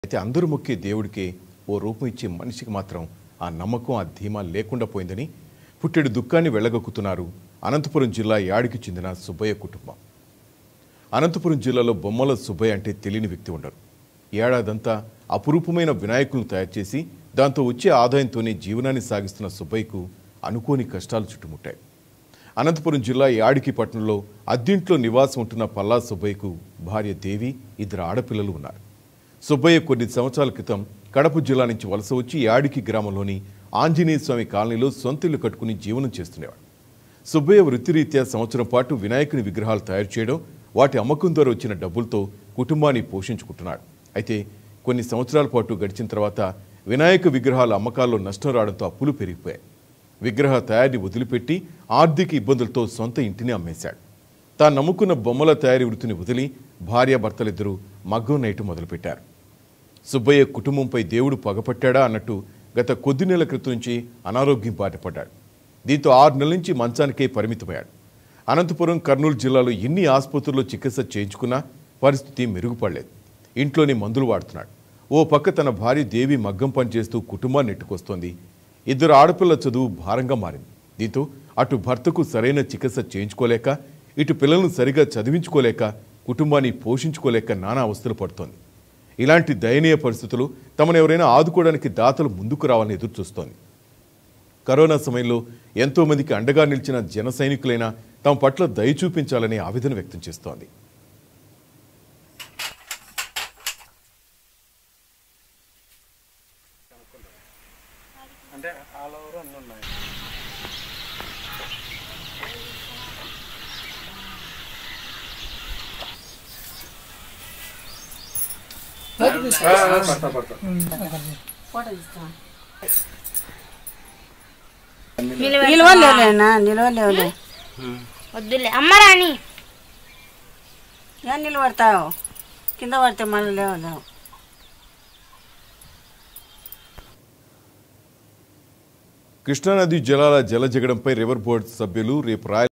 అయితే అందరూ మొక్కే దేవుడికి ఓ రూపం ఇచ్చే మనిషికి మాత్రం ఆ నమ్మకం ఆ ధీమా లేకుండా పోయిందని పుట్టెడు దుఃఖాన్ని వెళ్ళగొక్కుతున్నారు అనంతపురం జిల్లా యాడికి చెందిన సుబ్బయ్య కుటుంబం అనంతపురం జిల్లాలో బొమ్మల సుబ్బయ్య అంటే తెలియని వ్యక్తి ఉండరు ఏడాదంతా అపురూపమైన వినాయకులను తయారు చేసి దాంతో వచ్చే ఆదాయంతోనే జీవనాన్ని సాగిస్తున్న సుబ్బయ్యకు అనుకోని కష్టాలు చుట్టుముట్టాయి అనంతపురం జిల్లా యాడికి పట్టణంలో అద్దింట్లో నివాసం ఉంటున్న పల్లా సుబ్బయ్యకు భార్య దేవి ఇద్దరు ఆడపిల్లలు ఉన్నారు సుబ్బయ్య కొన్ని సంవత్సరాల క్రితం కడప జిల్లా నుంచి వలస వచ్చి యాడికి గ్రామంలోని ఆంజనేయ స్వామి కాలనీలో సొంత ఇల్లు కట్టుకుని జీవనం చేస్తుండేవాడు సుబ్బయ్య వృత్తిరీత్యా సంవత్సరం పాటు వినాయకుని విగ్రహాలు తయారు చేయడం వాటి అమ్మకం ద్వారా వచ్చిన డబ్బులతో కుటుంబాన్ని పోషించుకుంటున్నాడు అయితే కొన్ని సంవత్సరాల పాటు గడిచిన తర్వాత వినాయక విగ్రహాల అమ్మకాల్లో నష్టం రావడంతో అప్పులు పెరిగిపోయాయి విగ్రహ తయారీని వదిలిపెట్టి ఆర్థిక ఇబ్బందులతో సొంత ఇంటిని అమ్మేశాడు తాను నమ్ముకున్న బొమ్మల తయారీ వృత్తిని వదిలి భార్యాభర్తలిద్దరూ మగ్గం నేయటం మొదలుపెట్టారు సుబ్బయ్య కుటుంబంపై దేవుడు పగపట్టాడా అన్నట్టు గత కొద్ది నెలల క్రితం నుంచి అనారోగ్యం బాధపడ్డాడు దీంతో ఆరు నెలల నుంచి మంచానికే పరిమితమయ్యాడు అనంతపురం కర్నూలు జిల్లాలో ఎన్ని ఆసుపత్రుల్లో చికిత్స చేయించుకున్నా పరిస్థితి మెరుగుపడలేదు ఇంట్లోని మందులు వాడుతున్నాడు ఓ పక్క తన భార్య దేవి మగ్గం పనిచేస్తూ కుటుంబాన్ని నెట్టుకొస్తోంది ఇద్దరు ఆడపిల్ల చదువు భారంగా మారింది దీంతో అటు భర్తకు సరైన చికిత్స చేయించుకోలేక ఇటు పిల్లలను సరిగా చదివించుకోలేక కుటుంబాన్ని పోషించుకోలేక నానా అవస్థలు పడుతోంది ఇలాంటి దయనీయ పరిస్థితులు తమను ఎవరైనా ఆదుకోవడానికి దాతలు ముందుకు రావాలని ఎదురు చూస్తోంది కరోనా సమయంలో ఎంతో మందికి అండగా నిలిచిన జన సైనికులైనా తమ పట్ల దయ చూపించాలని ఆవేదన వ్యక్తం చేస్తోంది అంటే ఆల్ ఓవర్ అన్నీ ఉన్నాయి పడతా పడతా నిలవలేనా నిలవలేవులే వద్దులే అమ్మ రాని ఏం నిలబడతావు కింద పడితే మళ్ళీ లేవలేవు కృష్ణానది జలాల జలజగడంపై రివర్ బోర్డు సభ్యులు రేపు రాయల్